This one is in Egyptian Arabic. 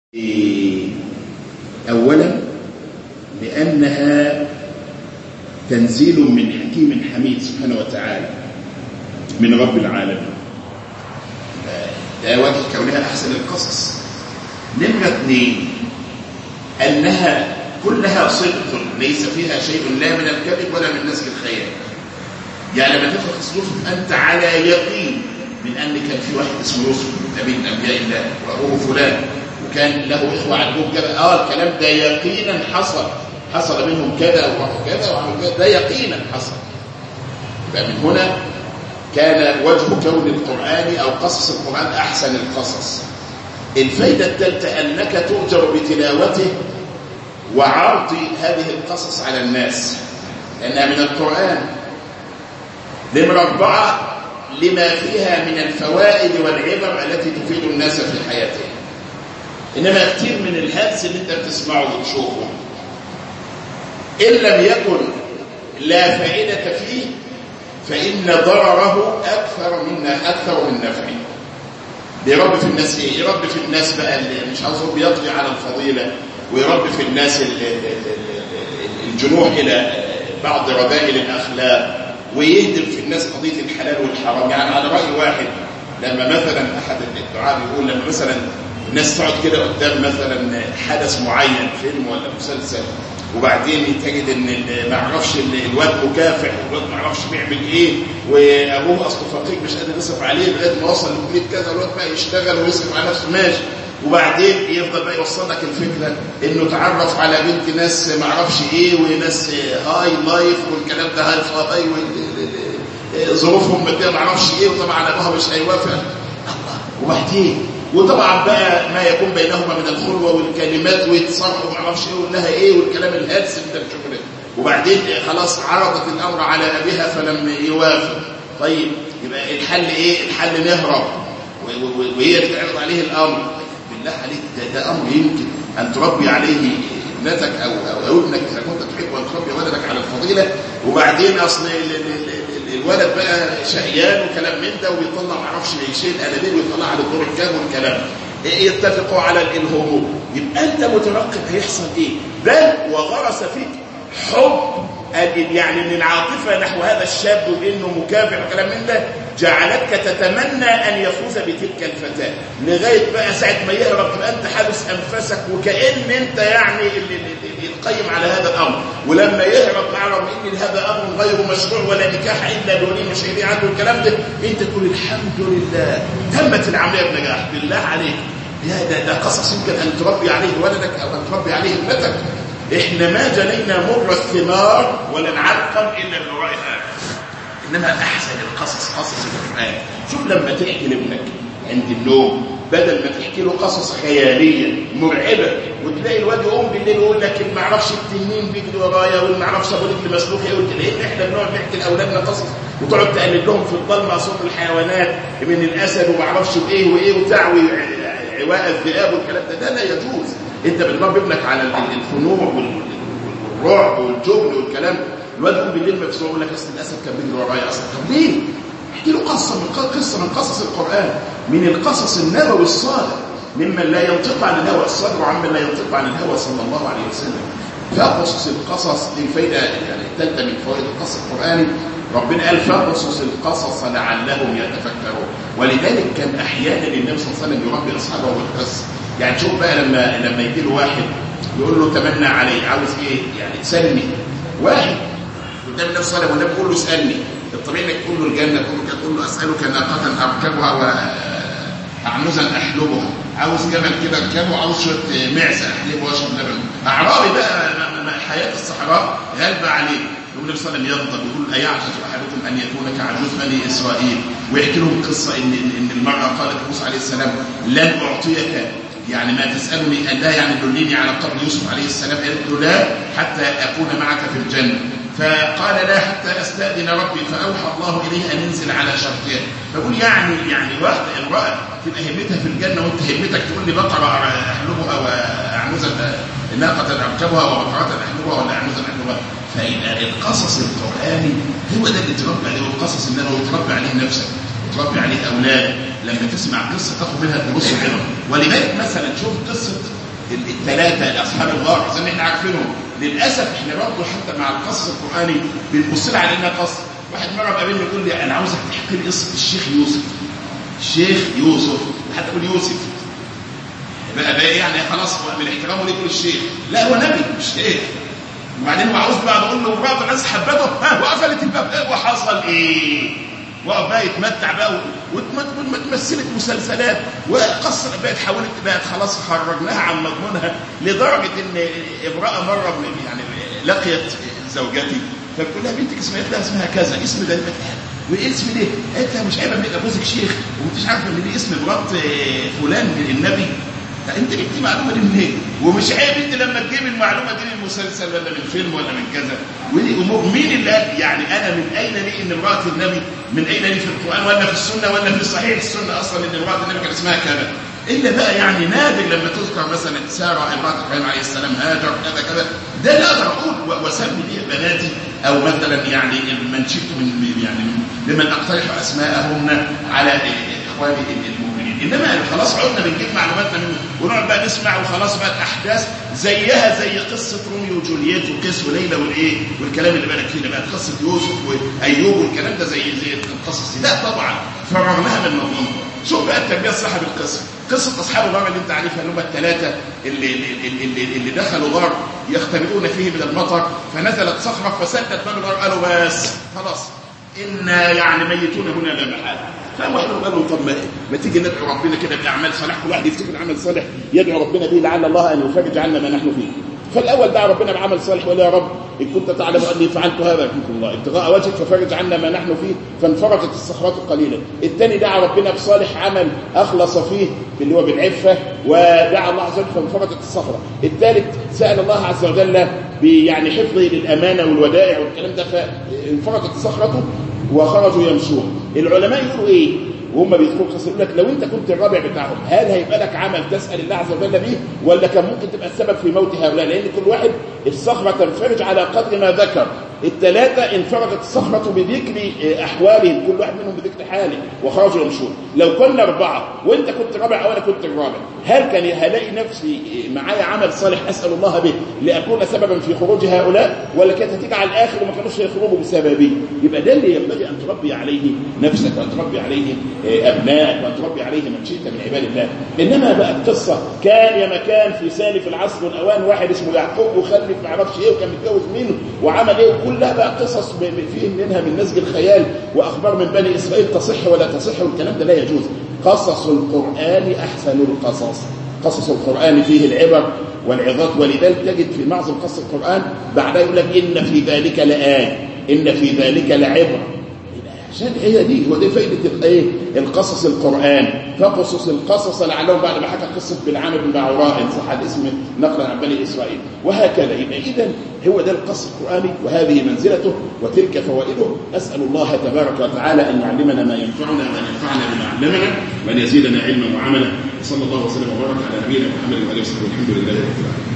أولا لأنها تنزيل من حكيم حميد سبحانه وتعالى من رب العالمين ده وجه كونها أحسن القصص نمرة اثنين أنها كلها صدق ليس فيها شيء لا من الكذب ولا من نسج الخيال يعني لما تدخل في يوسف أنت على يقين من أن كان في واحد اسمه يوسف نبي من أنبياء الله وأبوه فلان وكان له إخوة عندهم كذا آه الكلام ده يقينا حصل حصل منهم كذا وكذا وعمل كذا ده يقينا حصل يبقى من هنا كان وجه كون القرآن أو قصص القرآن أحسن القصص الفايدة الثالثة أنك تؤجر بتلاوته وعرض هذه القصص على الناس لأنها من القرآن نمرة أربعة لما فيها من الفوائد والعبر التي تفيد الناس في حياتهم إنما كثير من الهلس اللي أنت بتسمعه وتشوفه إن لم يكن لا فائدة فيه فإن ضرره أكثر من أكثر من نفعه بيربي في الناس إيه؟ يربي في الناس بقى اللي مش عاوز بيطغي على الفضيلة ويربي في الناس الجنوح إلى بعض رذائل الأخلاق ويهدم في الناس قضية الحلال والحرام يعني على رأي واحد لما مثلا أحد الدعاء بيقول لما مثلا الناس تقعد كده قدام مثلا حدث معين فيلم ولا مسلسل وبعدين تجد ان ما اعرفش الواد مكافح والواد ما اعرفش بيعمل ايه وابوه اصله فقير مش قادر يصرف عليه لغايه ما وصل لكليه كذا الواد بقى يشتغل ويصرف على نفسه ماشي وبعدين يفضل بقى يوصل لك الفكره انه تعرف على بنت ناس ما اعرفش ايه وناس هاي لايف والكلام ده هاي فاي ظروفهم ماديه ما اعرفش ايه وطبعا ابوها مش هيوافق وبعدين وطبعا بقى ما يكون بينهما من الخلوه والكلمات ويتصرفوا ما اعرفش ايه ويقول لها ايه والكلام الهلس اللي انت بتشوفه ده وبعدين خلاص عرضت الامر على ابيها فلم يوافق طيب يبقى الحل ايه الحل نهرب وهي اللي تعرض عليه الامر بالله عليك ده, ده امر يمكن ان تربي عليه ابنتك او او, أو ابنك اذا كنت تحب ان تربي ولدك على الفضيله وبعدين اصل الولد بقى شقيان وكلام من ده وبيطلع ما اعرفش شيء الانابيب ويطلع على الدور الكام والكلام يتفقوا على الهبوط يبقى انت مترقب هيحصل ايه بل وغرس فيك حب يعني من العاطفه نحو هذا الشاب وانه مكافح وكلام من ده جعلتك تتمنى ان يفوز بتلك الفتاه لغايه بقى ساعه ما يهرب تبقى انت حابس انفسك وكان انت يعني القيم على هذا الامر ولما يهرب مع رغم ان هذا امر غير مشروع ولا نكاح الا بولي مشاهدين عنده الكلام ده انت تقول الحمد لله تمت العمليه بنجاح بالله عليك يا ده, ده قصص يمكن ان تربي عليه ولدك او ان تربي عليه ابنتك احنا ما جنينا مر الثمار ولا العلقم الا من وراء هذا انما احسن القصص قصص القران شوف لما تحكي لابنك عند النوم بدل ما تحكي له قصص خياليه مرعبه وتلاقي الواد يقوم بالليل يقول لك ما اعرفش التنين بيجري ورايا واللي ما اعرفش ابو رجل مسلوخ ايه قلت ليه احنا بنقعد نحكي لاولادنا قصص وتقعد تقلد لهم في الضلمه صوت الحيوانات من الاسد وما اعرفش بايه وايه وبتاع عواء الذئاب والكلام ده ده لا يجوز انت بتربي ابنك على الخنوع والرعب والجبن والكلام الواد يقوم بالليل مفزوع يقول لك اصل الاسد كان بيجري ورايا اصلا طب ليه؟ احكي له قصه من قصه من قصص القران من القصص النبوي الصالح ممن لا ينطق عن الهوى الصدر وعمن لا ينطق عن الهوى صلى الله عليه وسلم فقصص القصص دي فايده يعني الثالثه من فوائد القصص القراني ربنا قال فقصص القصص لعلهم يتفكرون ولذلك كان احيانا النبي صلى الله عليه وسلم يربي اصحابه بالقصه يعني شوف بقى لما لما يجي له واحد يقول له تمنى عليه عاوز ايه يعني سلني واحد قدام النبي صلى الله عليه وسلم والنبي يقول له اسالني الطبيعي انك تقول له الجنه تقول له تقول له اسالك ناقه اركبها واعنزا احلبها عاوز جبل كده اركبه عاوز شويه معزه احلبه واشرب لبن اعرابي بقى حياه الصحراء غالبه عليه يقول النبي صلى الله عليه وسلم يغضب يقول ايعجز احدكم ان يكون كعجوز بني اسرائيل ويحكي لهم قصه ان ان المراه قالت لموسى عليه السلام لن اعطيك يعني ما تسالني قال لا يعني دلني على قبر يوسف عليه السلام قالت له لا حتى اكون معك في الجنه فقال لا حتى استاذن ربي فاوحى الله اليه ان ينزل على شرطها فقول يعني يعني واحده امراه تبقى همتها في الجنه وانت همتك تقول لي بقره احلبها واعنزه ناقه اركبها وبقره احلبها ولا اعنزه احلبها فالقصص القراني هو ده اللي تربي عليه والقصص النبوي تربي عليه نفسك وتربي عليه اولادك لما تسمع قصه تاخد منها دروس وعبر ولذلك مثلا شوف قصه الثلاثه اصحاب الغار زي ما احنا عارفينهم للاسف احنا برضه حتى مع القصص القراني بنبص لها على انها قصص واحد مره قابلني يقول لي انا عاوزك تحكي لي قصه الشيخ يوسف الشيخ يوسف حتى يقول يوسف بقى بقى يعني خلاص من احترامه ليه يقول الشيخ لا هو نبي مش شيخ وبعدين هو عاوز بقى بقول له بعض الناس حبته ها وقفلت الباب ايه وحصل ايه وقف بقى يتمتع بقى وتمثلت مسلسلات وقصة بقت حاولت بقت خلاص خرجناها عن مضمونها لدرجة ان امرأة مرة يعني لقيت زوجتي فبتقول لها بنتك اسمها لها اسمها كذا اسم ده وايه الاسم ده؟ قالت لها مش عيب ان يبقى جوزك شيخ وانت مش عارفه ان دي اسم مرات فلان من النبي انت جبت المعلومه دي منين؟ ومش عيب انت لما تجيب المعلومه دي من مسلسل ولا من فيلم ولا من كذا ودي امور مين اللي قال يعني انا من اين لي ان امراه النبي من اين لي في القران ولا في السنه ولا في صحيح السنه اصلا ان امراه النبي كان اسمها كذا الا بقى يعني نادر لما تذكر مثلا ساره امراه ابراهيم عليه السلام هاجر كذا كذا ده اللي اقدر اقول واسمي بيه بناتي او مثلا يعني من شئت من يعني لمن اقترح اسماءهن على اخواني المؤمنين انما خلاص عدنا بنجيب معلوماتنا منه ونقعد بقى نسمع وخلاص بقت احداث زيها زي قصه روميو وجولييت وقيس وليلى والايه والكلام اللي بالك فيه بقت قصه يوسف وايوب والكلام ده زي زي القصص دي لا طبعا فرغناها من مضمونها شوف بقى التربيه الصح بالقصه قصه اصحاب الغار اللي انت عارفها اللي هم الثلاثه اللي, اللي, اللي, اللي دخلوا غار يختبئون فيه من المطر فنزلت صخره فسدت باب الغار قالوا بس خلاص انا يعني ميتون هنا لا محاله فقام واحد قال له طب ما, ما تيجي ندعو ربنا كده باعمال صالح كل واحد يفتكر عمل صالح يدعو ربنا به لعل الله ان يفرج عنا ما نحن فيه فالاول دعا ربنا بعمل صالح ولا يا رب ان كنت تعلم اني فعلت هذا فيكم الله ابتغاء وجهك ففرج عنا ما نحن فيه فانفرجت الصخرات قليلا الثاني دعا ربنا بصالح عمل اخلص فيه اللي هو بالعفه ودعا الله عز وجل فانفرجت الصخره الثالث سال الله عز وجل يعني حفظه للامانه والودائع والكلام ده فانفرجت صخرته وخرجوا يمشون العلماء يقولوا ايه وهم بيذكروا قصه يقول لك لو انت كنت الرابع بتاعهم هل هيبقى لك عمل تسال الله عز وجل به ولا كان ممكن تبقى السبب في موت هؤلاء لان كل واحد الصخره تنفرج على قدر ما ذكر الثلاثه انفردت الصخره بذكر احوالهم كل واحد منهم بذكر حاله وخرجوا يمشون لو كنا اربعه وانت كنت رابع او انا كنت الرابع هل كان هلاقي نفسي معايا عمل صالح اسال الله به لاكون سببا في خروج هؤلاء ولا كانت هتيجي على الاخر وما كانوش يخرجوا بسببي يبقى ده اللي ينبغي ان تربي عليه نفسك وان تربي عليه ابنائك وان تربي عليه من شئت من عباد الله انما بقى القصه كان يا مكان في سالف العصر والاوان واحد اسمه يعقوب وخلف ما اعرفش ايه وكان متجوز مين وعمل ايه كلها بقى قصص فيه منها من نسج الخيال واخبار من بني اسرائيل تصح ولا تصح والكلام ده لا يجوز قصص القران احسن القصص قصص القران فيه العبر والعظات ولذلك تجد في معظم قصص القران بعدها يقول لك ان في ذلك لآية ان في ذلك لعبره عشان هي دي هو دي فائده الايه القصص القران فقصص القصص لعلهم بعد ما حكى قصه بلعام بن باعوراء ان صح الاسم نقلا عن بني اسرائيل وهكذا يبقى اذا هو ده القصص القراني وهذه منزلته وتلك فوائده اسال الله تبارك وتعالى ان يعلمنا ما ينفعنا وان ينفعنا بما علمنا وان يزيدنا علما وعملا صلى الله وسلم وبارك على نبينا محمد وعلى اله وصحبه والحمد لله رب العالمين